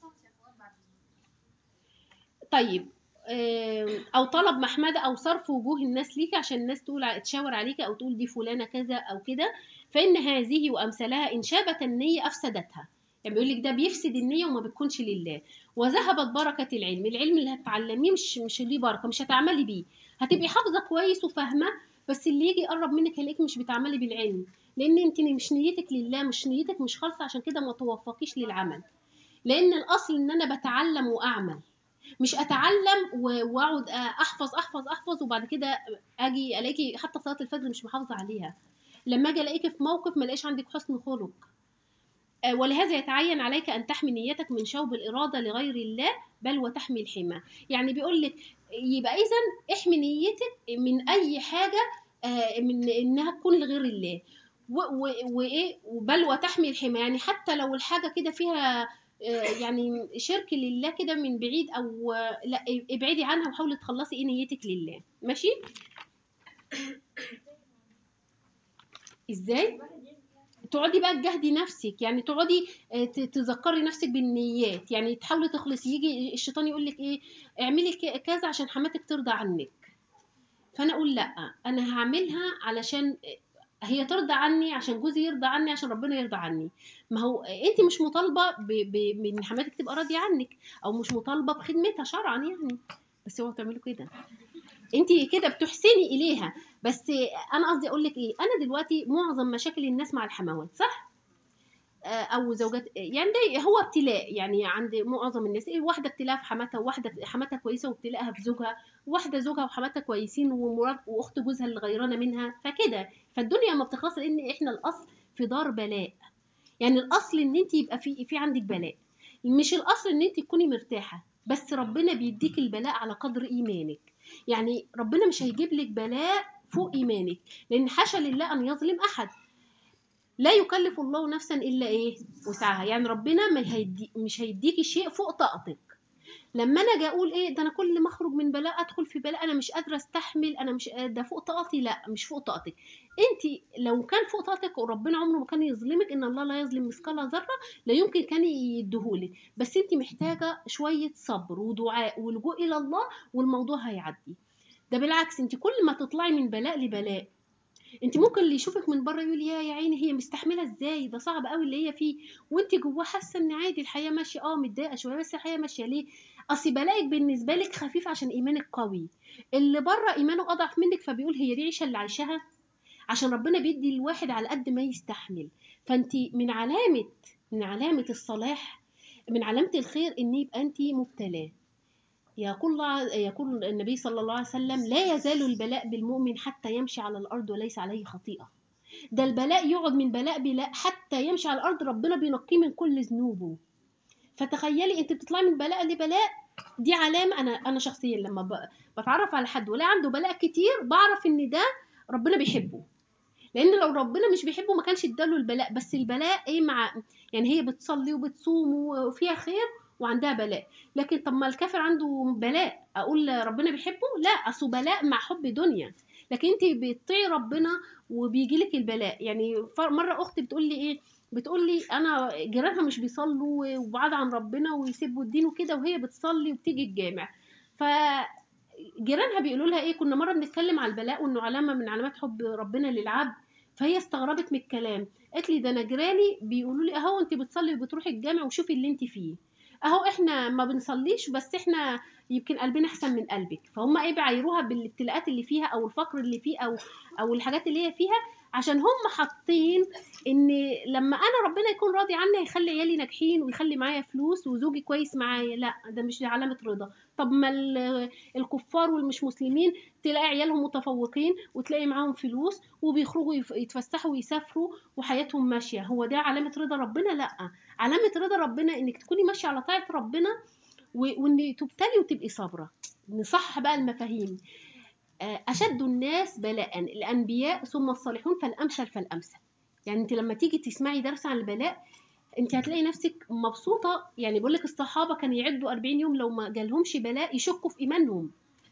طيب آه او طلب محمدة او صرف وجوه الناس ليك عشان الناس تقول ع- تشاور عليك او تقول دي فلانة كذا او كده فإن هذه وأمثالها إن شابت النية أفسدتها يعني بيقول لك ده بيفسد النية وما بتكونش لله وذهبت بركة العلم العلم اللي هتتعلميه مش مش ليه بركة مش هتعملي بيه هتبقي حافظة كويس وفاهمة بس اللي يجي يقرب منك هيلاقيك مش بتعملي بالعلم لان انت مش نيتك لله مش نيتك مش خالصه عشان كده ما توفقيش للعمل لان الاصل ان انا بتعلم واعمل مش اتعلم و- واقعد احفظ احفظ احفظ وبعد كده اجي الاقي حتى صلاه الفجر مش محافظه عليها لما اجي الاقيك في موقف ما الاقيش عندك حسن خلق آه، ولهذا يتعين عليك ان تحمي نيتك من شوب الاراده لغير الله بل وتحمي الحمى يعني بيقول لك يبقى اذا احمي نيتك من اي حاجه آه، من انها تكون لغير الله و- و- وايه بل وتحمي الحمى يعني حتى لو الحاجه كده فيها آه، يعني شرك لله كده من بعيد او آه، لا ابعدي عنها وحاولي تخلصي ايه نيتك لله ماشي ازاي تقعدي بقى تجاهدي نفسك يعني تقعدي آه، ت- تذكري نفسك بالنيات يعني تحاولي تخلصي يجي الشيطان يقول لك ايه اعملي ك- كذا عشان حماتك ترضى عنك فانا اقول لا انا هعملها علشان هي ترضى عني عشان جوزي يرضى عني عشان ربنا يرضى عني ما هو انت مش مطالبه ب... ب... بان حماتك تبقى راضيه عنك او مش مطالبه بخدمتها شرعا يعني بس اوعوا تعملوا كده انت كده بتحسني اليها بس انا قصدي اقول لك ايه انا دلوقتي معظم مشاكل الناس مع الحموات صح آه، او زوجات يعني ده هو ابتلاء يعني عند معظم الناس ايه واحده ابتلاء في حماتها وواحده حماتها كويسه وابتلاءها في زوجها واحده زوجها وحماتها كويسين ومرات واخت جوزها اللي غيرانه منها فكده فالدنيا ما بتخلص لان احنا الاصل في دار بلاء يعني الاصل ان انت يبقى في في عندك بلاء مش الاصل ان انت تكوني مرتاحه بس ربنا بيديك البلاء على قدر ايمانك يعني ربنا مش هيجيب لك بلاء فوق ايمانك لان حاشا لله ان يظلم احد لا يكلف الله نفسا الا ايه وسعها يعني ربنا ما هيدي مش هيديكي شيء فوق طاقتك لما انا اجي اقول ايه ده انا كل ما اخرج من بلاء ادخل في بلاء انا مش قادره استحمل انا مش ده فوق طاقتي لا مش فوق طاقتك انت لو كان فوق طاقتك وربنا عمره ما كان يظلمك ان الله لا يظلم مثقال ذره لا يمكن كان يديهولك بس انت محتاجه شويه صبر ودعاء ولجوء الى الله والموضوع هيعدي ده بالعكس انت كل ما تطلعي من بلاء لبلاء انت ممكن اللي يشوفك من بره يقول يا يا عيني هي مستحمله ازاي ده صعب قوي اللي هي فيه وانت جواه حاسه ان عادي الحياه ماشيه اه متضايقه شويه بس الحياه ماشيه ليه اصل بلاقك بالنسبه لك خفيف عشان ايمانك قوي اللي بره ايمانه اضعف منك فبيقول هي دي عيشه اللي عايشاها عشان ربنا بيدي الواحد على قد ما يستحمل فانت من علامه من علامه الصلاح من علامه الخير ان يبقى انت مبتلاه يقول الله يقول النبي صلى الله عليه وسلم لا يزال البلاء بالمؤمن حتى يمشي على الارض وليس عليه خطيئه ده البلاء يقعد من بلاء بلاء حتى يمشي على الارض ربنا بينقيه من كل ذنوبه فتخيلي انت بتطلعي من بلاء لبلاء دي علامه انا انا شخصيا لما ب- بتعرف على حد ولا عنده بلاء كتير بعرف ان ده ربنا بيحبه لان لو ربنا مش بيحبه ما كانش اداله البلاء بس البلاء ايه مع يعني هي بتصلي وبتصوم وفيها خير وعندها بلاء لكن طب ما الكافر عنده بلاء اقول ربنا بيحبه لا اصله بلاء مع حب دنيا لكن انت بتطيعي ربنا وبيجي لك البلاء يعني ف- مره اختي بتقول لي ايه بتقول لي انا جيرانها مش بيصلوا وبعاد عن ربنا ويسيبوا الدين وكده وهي بتصلي وبتيجي الجامع ف جيرانها بيقولوا لها ايه كنا مره بنتكلم على البلاء وانه علامه من علامات حب ربنا للعبد فهي استغربت من الكلام قالت لي ده انا جيراني بيقولوا لي اهو انت بتصلي وبتروحي الجامع وشوفي اللي انت فيه اهو احنا ما بنصليش بس احنا يمكن قلبنا احسن من قلبك فهم ايه بيعايروها بالابتلاءات اللي فيها او الفقر اللي فيه او او الحاجات اللي هي فيها عشان هم حاطين ان لما انا ربنا يكون راضي عني هيخلي عيالي ناجحين ويخلي معايا فلوس وزوجي كويس معايا لا ده مش علامه رضا طب ما ال- الكفار والمش مسلمين تلاقي عيالهم متفوقين وتلاقي معاهم فلوس وبيخرجوا يف- يتفسحوا ويسافروا وحياتهم ماشيه هو ده علامه رضا ربنا لا علامه رضا ربنا انك تكوني ماشيه على طاعه ربنا و- وان تبتلي وتبقي صابره نصحح بقى المفاهيم آه، اشد الناس بلاء الانبياء ثم الصالحون فالامثل فالامثل يعني انت لما تيجي تسمعي درس عن البلاء انت هتلاقي نفسك مبسوطه يعني بقول لك الصحابه كانوا يعدوا 40 يوم لو ما جالهمش بلاء يشكوا في ايمانهم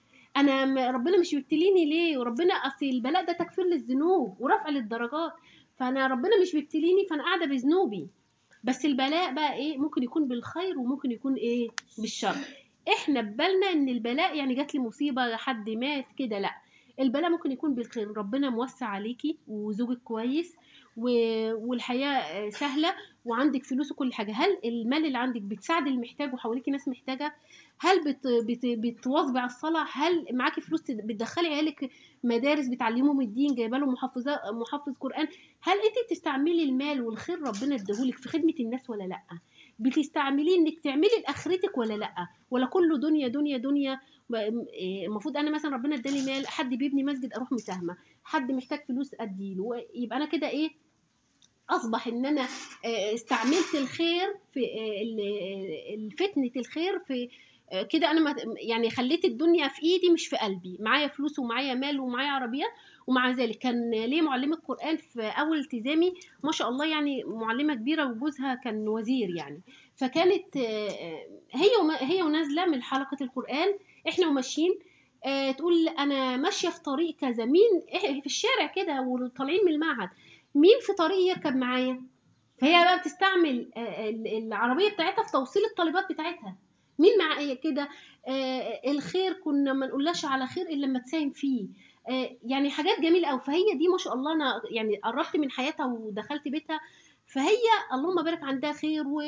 انا م- ربنا مش بيبتليني ليه وربنا اصل البلاء ده تكفير للذنوب ورفع للدرجات فانا ربنا مش بيبتليني فانا قاعده بذنوبي بس البلاء بقى ايه ممكن يكون بالخير وممكن يكون ايه بالشر احنا ببالنا ان البلاء يعني جات لي مصيبه حد مات كده لا البلاء ممكن يكون بالخير ربنا موسع عليكي وزوجك كويس و... والحياه آه، سهله وعندك فلوس وكل حاجه هل المال اللي عندك بتساعد المحتاج وحواليكي ناس محتاجه هل بت... بت... بتواظبي على الصلاه هل معاكي فلوس تد- بتدخلي عيالك مدارس بتعلمهم الدين جايبه لهم محفظه محفظ قران هل انت بتستعملي المال والخير ربنا اداهولك في خدمه الناس ولا لا بتستعمليه انك تعملي لاخرتك ولا لا ولا كله دنيا دنيا دنيا م- إيه، المفروض انا مثلا ربنا اداني مال حد بيبني مسجد اروح مساهمه حد محتاج فلوس اديله يبقى انا كده ايه اصبح ان انا آه، استعملت الخير في آه، ال- ال- فتنه الخير في آه، كده انا ما- يعني خليت الدنيا في ايدي مش في قلبي معايا فلوس ومعايا مال ومعايا عربيات ومع ذلك كان ليه معلمة قرآن في أول التزامي ما شاء الله يعني معلمة كبيرة وجوزها كان وزير يعني فكانت آه، هي وما- هي ونازلة من حلقة القرآن احنا وماشيين آه، تقول أنا ماشية في طريق كذا مين إح- في الشارع كده وطالعين من المعهد مين في طريقي يركب معايا فهي بقى بتستعمل آه، ال- العربية بتاعتها في توصيل الطالبات بتاعتها مين مع كده آه، الخير كنا ما نقولهاش على خير الا لما تساهم فيه آه، يعني حاجات جميله قوي فهي دي ما شاء الله انا يعني قربت من حياتها ودخلت بيتها فهي اللهم بارك عندها خير و...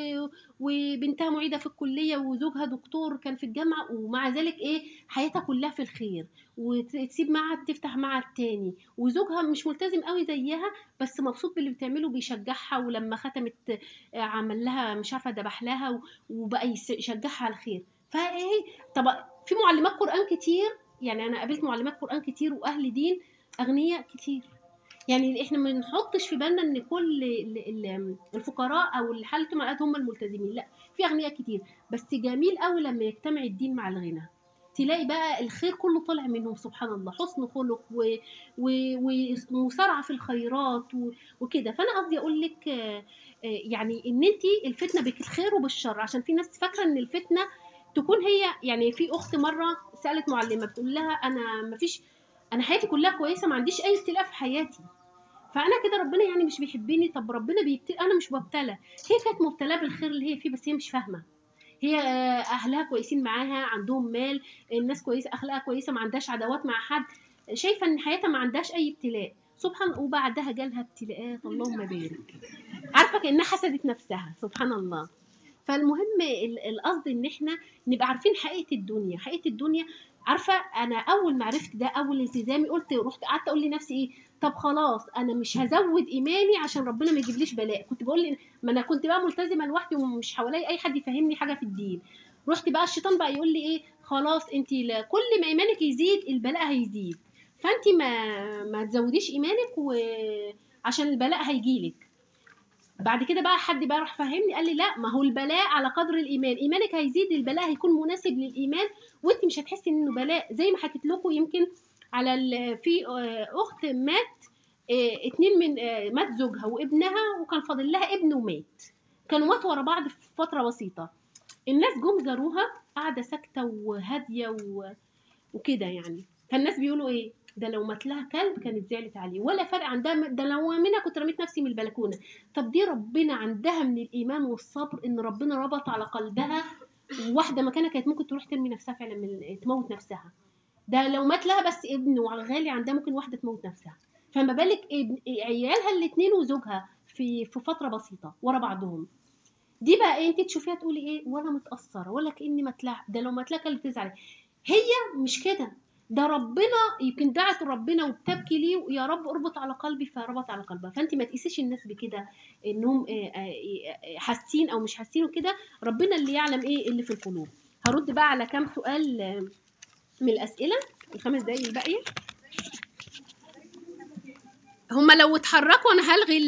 وبنتها معيده في الكليه وزوجها دكتور كان في الجامعه ومع ذلك ايه حياتها كلها في الخير وتسيب معهد تفتح معهد تاني وزوجها مش ملتزم قوي زيها بس مبسوط باللي بتعمله بيشجعها ولما ختمت آه، عمل لها مش عارفه ذبح لها و- وبقى يس- يشجعها على الخير فايه طب في معلمات قران كتير يعني انا قابلت معلمات قران كتير واهل دين اغنياء كتير يعني احنا ما نحطش في بالنا ان كل ال- ال- الفقراء او اللي حالتهم على قد هم الملتزمين لا في اغنياء كتير بس جميل قوي لما يجتمع الدين مع الغنى تلاقي بقى الخير كله طالع منهم سبحان الله حسن خلق و... و... ومسارعه في الخيرات و... وكده فانا قصدي اقول لك آه، آه، يعني ان انت الفتنه بالخير وبالشر عشان في ناس فاكره ان الفتنه تكون هي يعني في اخت مره سالت معلمه بتقول لها انا مفيش انا حياتي كلها كويسه ما عنديش اي ابتلاء في حياتي فانا كده ربنا يعني مش بيحبني طب ربنا بيبتلي انا مش مبتلى هي كانت مبتلاه بالخير اللي هي فيه بس هي مش فاهمه هي آه، اهلها كويسين معاها عندهم مال الناس كويسه اخلاقها كويسه ما عندهاش عداوات مع حد شايفه ان حياتها ما عندهاش اي ابتلاء سبحان وبعدها جالها ابتلاءات اللهم بارك عارفه كانها حسدت نفسها سبحان الله فالمهم ال- القصد ان احنا نبقى عارفين حقيقه الدنيا حقيقه الدنيا عارفه انا اول ما عرفت ده اول التزامي قلت رحت قعدت اقول لنفسي ايه طب خلاص انا مش هزود ايماني عشان ربنا ما يجيبليش بلاء كنت بقول لي ما انا كنت بقى ملتزمه لوحدي ومش حواليا اي حد يفهمني حاجه في الدين رحت بقى الشيطان بقى يقول لي ايه خلاص انت لا- كل ما ايمانك يزيد البلاء هيزيد فانت ما ما تزوديش ايمانك وعشان البلاء هيجيلك بعد كده بقى حد بقى راح فهمني قال لي لا ما هو البلاء على قدر الايمان ايمانك هيزيد البلاء هيكون مناسب للايمان وانت مش هتحسي انه بلاء زي ما حكيت لكم يمكن على ال- في آه، اخت مات آه، اتنين من آه، مات زوجها وابنها وكان فاضل لها ابن ومات كانوا ماتوا ورا بعض في فتره بسيطه الناس جم زاروها قاعده ساكته وهاديه و... وكده يعني فالناس بيقولوا ايه ده لو مات لها كلب كانت زعلت عليه ولا فرق عندها ده لو منها كنت رميت نفسي من البلكونه طب دي ربنا عندها من الايمان والصبر ان ربنا ربط على قلبها واحده مكانها كانت ممكن تروح ترمي نفسها فعلا من تموت نفسها ده لو مات لها بس ابن وعلى الغالي عندها ممكن واحده تموت نفسها فما بالك ابن عيالها الاثنين وزوجها في في فتره بسيطه ورا بعضهم دي بقى ايه انت تشوفيها تقولي ايه ولا متاثره ولا كاني متلها ده لو متلها كانت بتزعل هي مش كده ده ربنا يمكن دعت ربنا وبتبكي ليه يا رب اربط على قلبي فربط على قلبها فانت ما تقيسيش الناس بكده انهم آه، آه، آه، حاسين او مش حاسين وكده ربنا اللي يعلم ايه اللي في القلوب هرد بقى على كام سؤال آه، من الاسئله الخمس دقايق الباقيه هما لو اتحركوا انا هلغي